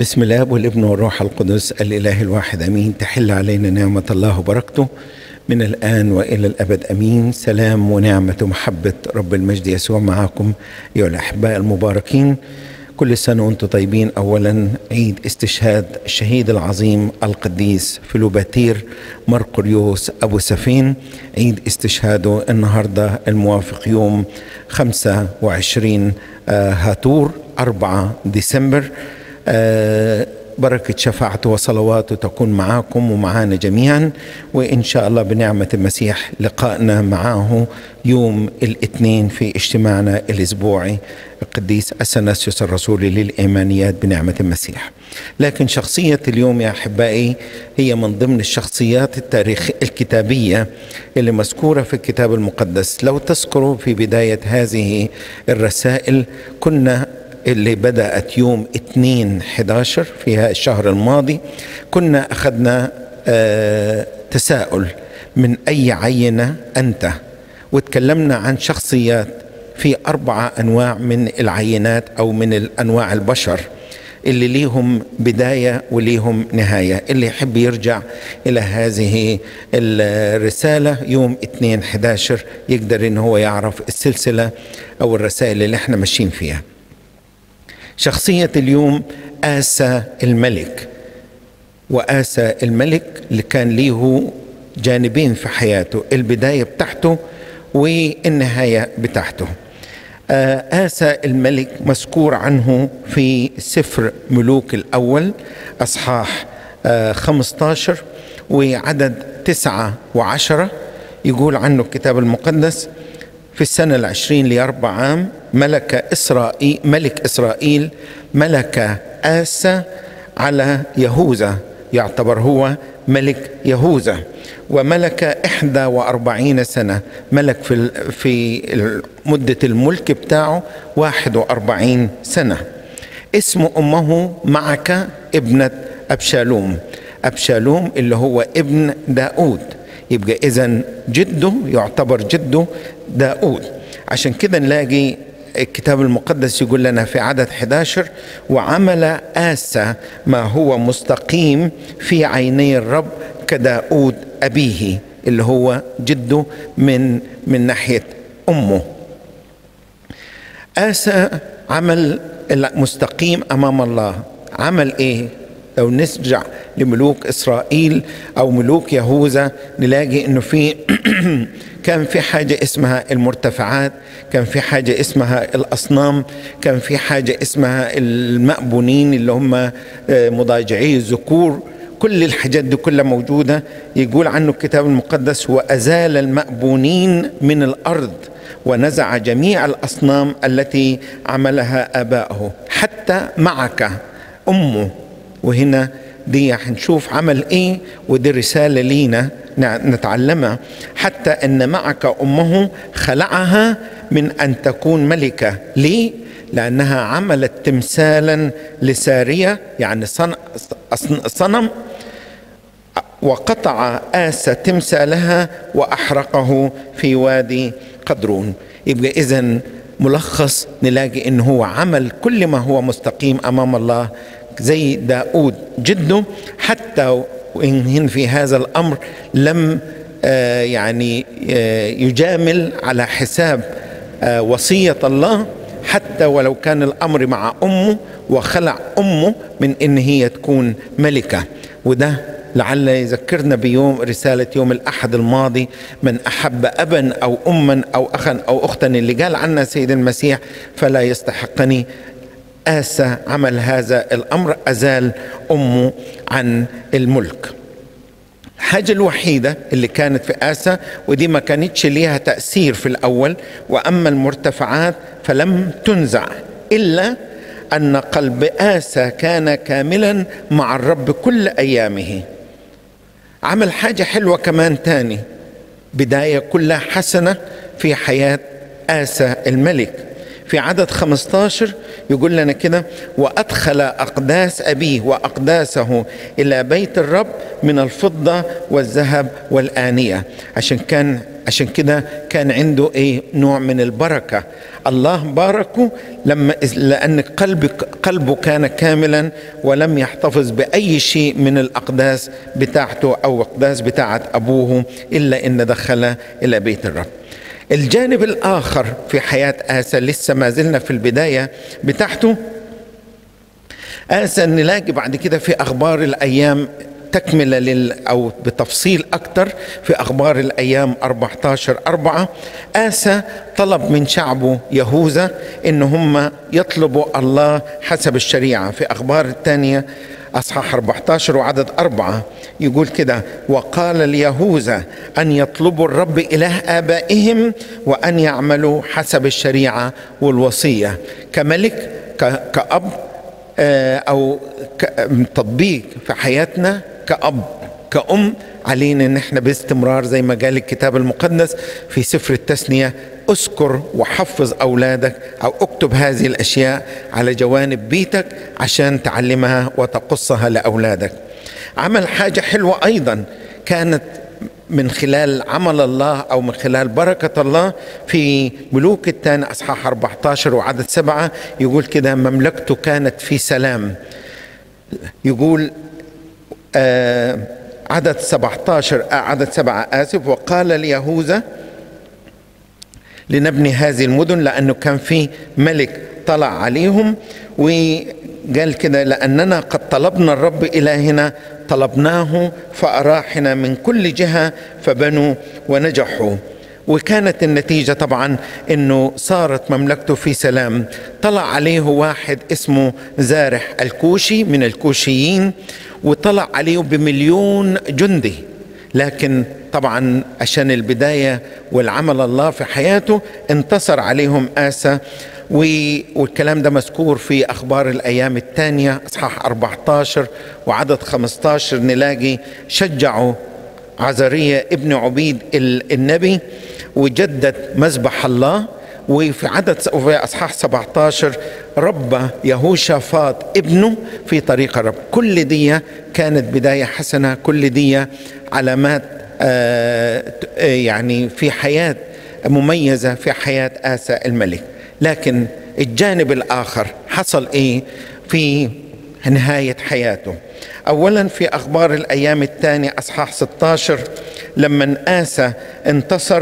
بسم الله والابن والروح القدس الإله الواحد أمين تحل علينا نعمة الله وبركته من الآن وإلى الأبد أمين سلام ونعمة ومحبة رب المجد يسوع معكم أيها الأحباء المباركين كل سنة وأنتم طيبين أولا عيد استشهاد الشهيد العظيم القديس فلوباتير مرقريوس أبو سفين عيد استشهاده النهاردة الموافق يوم 25 هاتور 4 ديسمبر آه بركة شفاعته وصلواته تكون معاكم ومعانا جميعا وإن شاء الله بنعمة المسيح لقائنا معه يوم الاثنين في اجتماعنا الأسبوعي القديس أثناسيوس الرسولي للإيمانيات بنعمة المسيح لكن شخصية اليوم يا أحبائي هي من ضمن الشخصيات التاريخ الكتابية اللي مذكورة في الكتاب المقدس لو تذكروا في بداية هذه الرسائل كنا اللي بدأت يوم 2 11 في الشهر الماضي كنا أخذنا آه تساؤل من أي عينة أنت وتكلمنا عن شخصيات في أربعة أنواع من العينات أو من الأنواع البشر اللي ليهم بداية وليهم نهاية اللي يحب يرجع إلى هذه الرسالة يوم 2 11 يقدر إن هو يعرف السلسلة أو الرسائل اللي احنا ماشيين فيها شخصية اليوم آسى الملك وآسى الملك اللي كان ليه جانبين في حياته البداية بتاعته والنهاية بتاعته آسى الملك مذكور عنه في سفر ملوك الأول أصحاح 15 وعدد تسعة وعشرة يقول عنه الكتاب المقدس في السنة العشرين لأربع عام ملك إسرائيل ملك إسرائيل ملك آسى على يهوذا يعتبر هو ملك يهوذا وملك إحدى وأربعين سنة ملك في, في مدة الملك بتاعه واحد وأربعين سنة اسم أمه معك ابنة أبشالوم أبشالوم اللي هو ابن داود يبقى إذا جده يعتبر جده داود عشان كده نلاقي الكتاب المقدس يقول لنا في عدد 11 وعمل آسى ما هو مستقيم في عيني الرب كداود أبيه اللي هو جده من من ناحية أمه آسى عمل المستقيم أمام الله عمل إيه لو نرجع لملوك اسرائيل او ملوك يهوذا نلاقي انه في كان في حاجه اسمها المرتفعات كان في حاجه اسمها الاصنام كان في حاجه اسمها المأبونين اللي هم مضاجعي الذكور كل الحاجات دي كلها موجوده يقول عنه الكتاب المقدس وازال المأبونين من الارض ونزع جميع الاصنام التي عملها اباؤه حتى معك امه وهنا دي هنشوف عمل ايه ودي رساله لينا نتعلمها حتى ان معك امه خلعها من ان تكون ملكه ليه لانها عملت تمثالا لساريه يعني صنم وقطع آسى تمثالها وأحرقه في وادي قدرون يبقى إذا ملخص نلاقي إن هو عمل كل ما هو مستقيم أمام الله زي داود جده حتى وإن في هذا الأمر لم آه يعني آه يجامل على حساب آه وصية الله حتى ولو كان الأمر مع أمه وخلع أمه من إن هي تكون ملكة وده لعل يذكرنا بيوم رسالة يوم الأحد الماضي من أحب أبا أو أما أو أخا أو أختا اللي قال عنا سيد المسيح فلا يستحقني آسى عمل هذا الأمر أزال أمه عن الملك الحاجة الوحيدة اللي كانت في آسى ودي ما كانتش ليها تأثير في الأول وأما المرتفعات فلم تنزع إلا أن قلب آسى كان كاملا مع الرب كل أيامه عمل حاجة حلوة كمان تاني بداية كلها حسنة في حياة آسى الملك في عدد 15 يقول لنا كده وأدخل أقداس أبيه وأقداسه إلى بيت الرب من الفضة والذهب والآنية عشان كان عشان كده كان عنده ايه نوع من البركه الله باركه لما لان قلبك قلبه كان كاملا ولم يحتفظ باي شيء من الاقداس بتاعته او اقداس بتاعه ابوه الا ان دخل الى بيت الرب الجانب الاخر في حياه اسى لسه ما زلنا في البدايه بتاعته آسى نلاقي بعد كده في أخبار الأيام تكملة لل أو بتفصيل أكثر في أخبار الأيام 14 أربعة آسى طلب من شعبه يهوذا إن هم يطلبوا الله حسب الشريعة في أخبار الثانية أصحاح 14 وعدد أربعة يقول كده وقال ليهوذا أن يطلبوا الرب إله آبائهم وأن يعملوا حسب الشريعة والوصية كملك كأب او تطبيق في حياتنا كأب كأم علينا ان احنا باستمرار زي ما قال الكتاب المقدس في سفر التثنية اذكر وحفظ اولادك او اكتب هذه الاشياء على جوانب بيتك عشان تعلمها وتقصها لاولادك عمل حاجة حلوة ايضا كانت من خلال عمل الله او من خلال بركه الله في ملوك الثاني اصحاح 14 وعدد سبعه يقول كده مملكته كانت في سلام يقول آه عدد 17 آه عدد سبعه اسف وقال ليهوذا لنبني هذه المدن لانه كان في ملك طلع عليهم وقال كده لاننا قد طلبنا الرب الهنا طلبناه فأراحنا من كل جهة فبنوا ونجحوا وكانت النتيجة طبعا أنه صارت مملكته في سلام طلع عليه واحد اسمه زارح الكوشي من الكوشيين وطلع عليه بمليون جندي لكن طبعا عشان البداية والعمل الله في حياته انتصر عليهم آسى والكلام ده مذكور في أخبار الأيام الثانية أصحاح 14 وعدد 15 نلاقي شجعوا عزرية ابن عبيد النبي وجدد مذبح الله وفي عدد وفي اصحاح 17 ربى يهوشافاط ابنه في طريق الرب كل دي كانت بدايه حسنه كل دي علامات آه يعني في حياه مميزه في حياه اسى الملك لكن الجانب الاخر حصل ايه في نهايه حياته اولا في اخبار الايام الثانيه اصحاح 16 لما اسى انتصر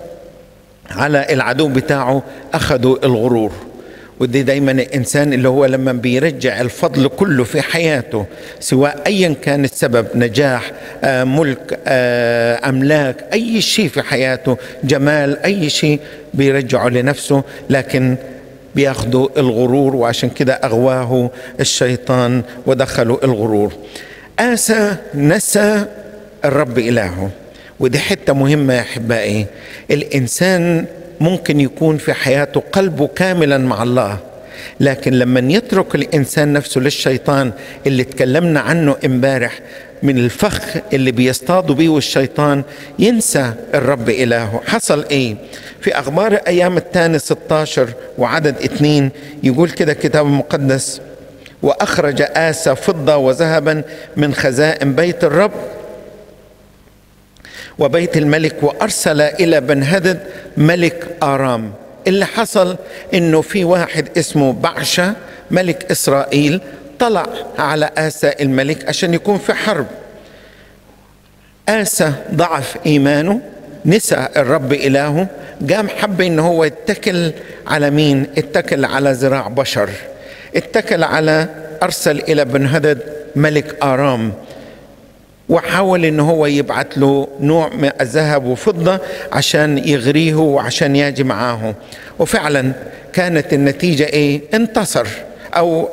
على العدو بتاعه اخذوا الغرور ودي دايما الانسان اللي هو لما بيرجع الفضل كله في حياته سواء ايا كان السبب نجاح آه ملك آه املاك اي شيء في حياته جمال اي شيء بيرجعه لنفسه لكن بياخدوا الغرور وعشان كده اغواه الشيطان ودخلوا الغرور اسى نسى الرب الهه ودي حته مهمه يا احبائي الانسان ممكن يكون في حياته قلبه كاملا مع الله لكن لما يترك الانسان نفسه للشيطان اللي اتكلمنا عنه امبارح من الفخ اللي بيصطادوا بيه الشيطان ينسى الرب إلهه حصل إيه في أخبار أيام الثاني 16 وعدد اثنين يقول كده الكتاب المقدس وأخرج آسى فضة وذهبا من خزائن بيت الرب وبيت الملك وأرسل إلى بن هدد ملك آرام اللي حصل إنه في واحد اسمه بعشة ملك إسرائيل طلع على آسى الملك عشان يكون في حرب آسى ضعف إيمانه نسى الرب إلهه قام حب إن هو يتكل على مين اتكل على ذراع بشر اتكل على أرسل إلى بن هدد ملك آرام وحاول ان هو يبعت له نوع من الذهب وفضة عشان يغريه وعشان يجي معاه وفعلا كانت النتيجة ايه انتصر او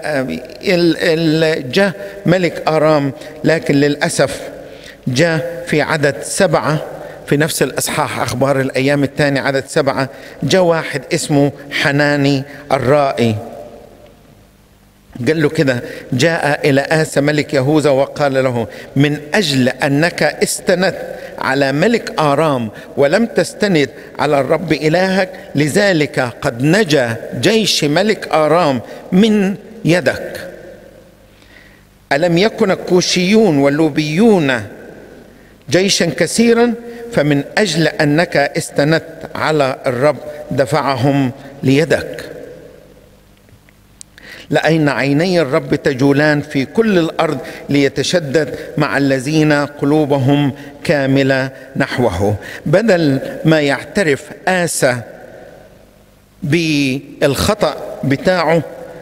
جاء ملك ارام لكن للاسف جاء في عدد سبعه في نفس الاصحاح اخبار الايام الثاني عدد سبعه جاء واحد اسمه حناني الرائي قال له كده جاء الى آسى ملك يهوذا وقال له من اجل انك استندت على ملك ارام ولم تستند على الرب الهك لذلك قد نجا جيش ملك ارام من يدك الم يكن الكوشيون واللوبيون جيشا كثيرا فمن أجل أنك استندت على الرب دفعهم ليدك لأين عيني الرب تجولان في كل الأرض ليتشدد مع الذين قلوبهم كاملة نحوه بدل ما يعترف آسى بالخطأ بتاعه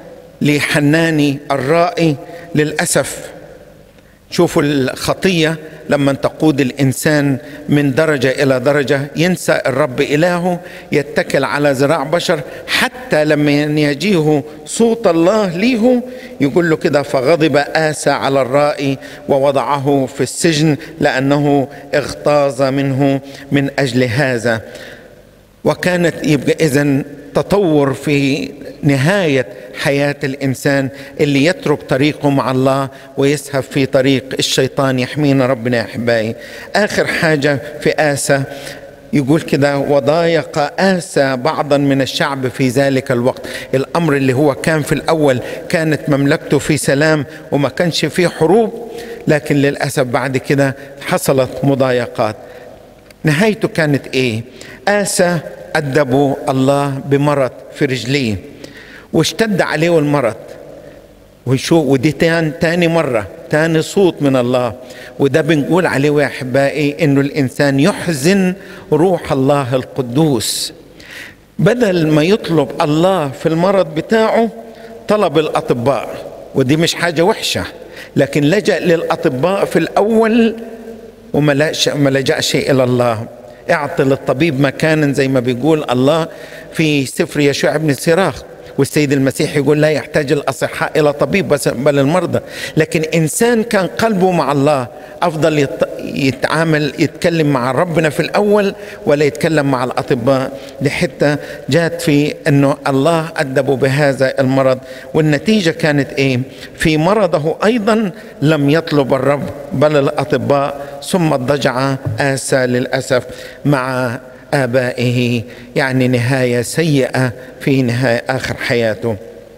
لحناني الرائي للأسف شوفوا الخطية لما تقود الإنسان من درجة إلى درجة ينسى الرب إلهه يتكل على ذراع بشر حتى لما يجيه صوت الله ليه يقول له كده فغضب آسى على الرائي ووضعه في السجن لأنه اغتاظ منه من أجل هذا وكانت يبقى إذن تطور في نهاية حياة الإنسان اللي يترك طريقه مع الله ويسهب في طريق الشيطان يحمينا ربنا يا أحبائي آخر حاجة في آسى يقول كده وضايق آسى بعضا من الشعب في ذلك الوقت الأمر اللي هو كان في الأول كانت مملكته في سلام وما كانش فيه حروب لكن للأسف بعد كده حصلت مضايقات نهايته كانت إيه آسى أدبوا الله بمرض في رجليه واشتد عليه المرض وشو ودي تان تاني مرة تاني صوت من الله وده بنقول عليه يا أحبائي إنه الإنسان يحزن روح الله القدوس بدل ما يطلب الله في المرض بتاعه طلب الأطباء ودي مش حاجة وحشة لكن لجأ للأطباء في الأول وما لجأش إلى الله اعطي للطبيب مكانا زي ما بيقول الله في سفر يشوع بن الصراخ والسيد المسيح يقول لا يحتاج الأصحاء إلى طبيب بس بل المرضى لكن إنسان كان قلبه مع الله أفضل يتعامل يتكلم مع ربنا في الأول ولا يتكلم مع الأطباء لحتى جات في أنه الله أدبه بهذا المرض والنتيجة كانت إيه في مرضه أيضا لم يطلب الرب بل الأطباء ثم اضطجع آسى للأسف مع آبائه يعني نهاية سيئة في نهاية آخر حياته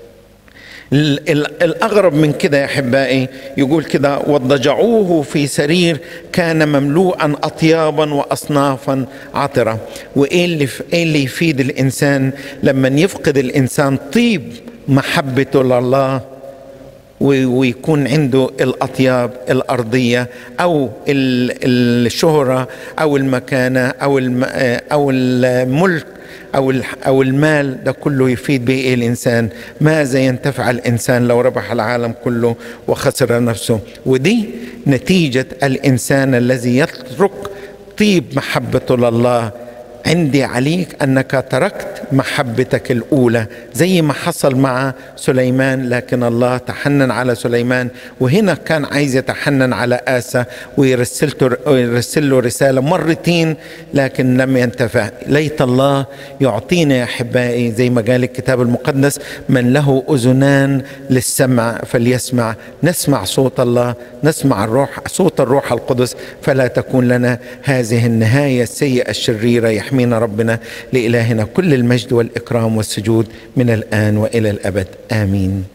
الأغرب من كده يا أحبائي يقول كده وضجعوه في سرير كان مملوءا أطيابا وأصنافا عطرة وإيه اللي, إيه اللي يفيد الإنسان لما يفقد الإنسان طيب محبته لله ويكون عنده الأطياب الأرضية أو الشهرة أو المكانة أو أو الملك أو أو المال ده كله يفيد به إيه الإنسان ماذا ينتفع الإنسان لو ربح العالم كله وخسر نفسه ودي نتيجة الإنسان الذي يترك طيب محبته لله عندي عليك انك تركت محبتك الاولى زي ما حصل مع سليمان لكن الله تحنن على سليمان وهنا كان عايز يتحنن على اسى ويرسل له رساله مرتين لكن لم ينتفع ليت الله يعطينا يا احبائي زي ما قال الكتاب المقدس من له اذنان للسمع فليسمع نسمع صوت الله نسمع الروح صوت الروح القدس فلا تكون لنا هذه النهايه السيئه الشريره يحمي يحمينا ربنا لإلهنا كل المجد والإكرام والسجود من الآن وإلى الأبد آمين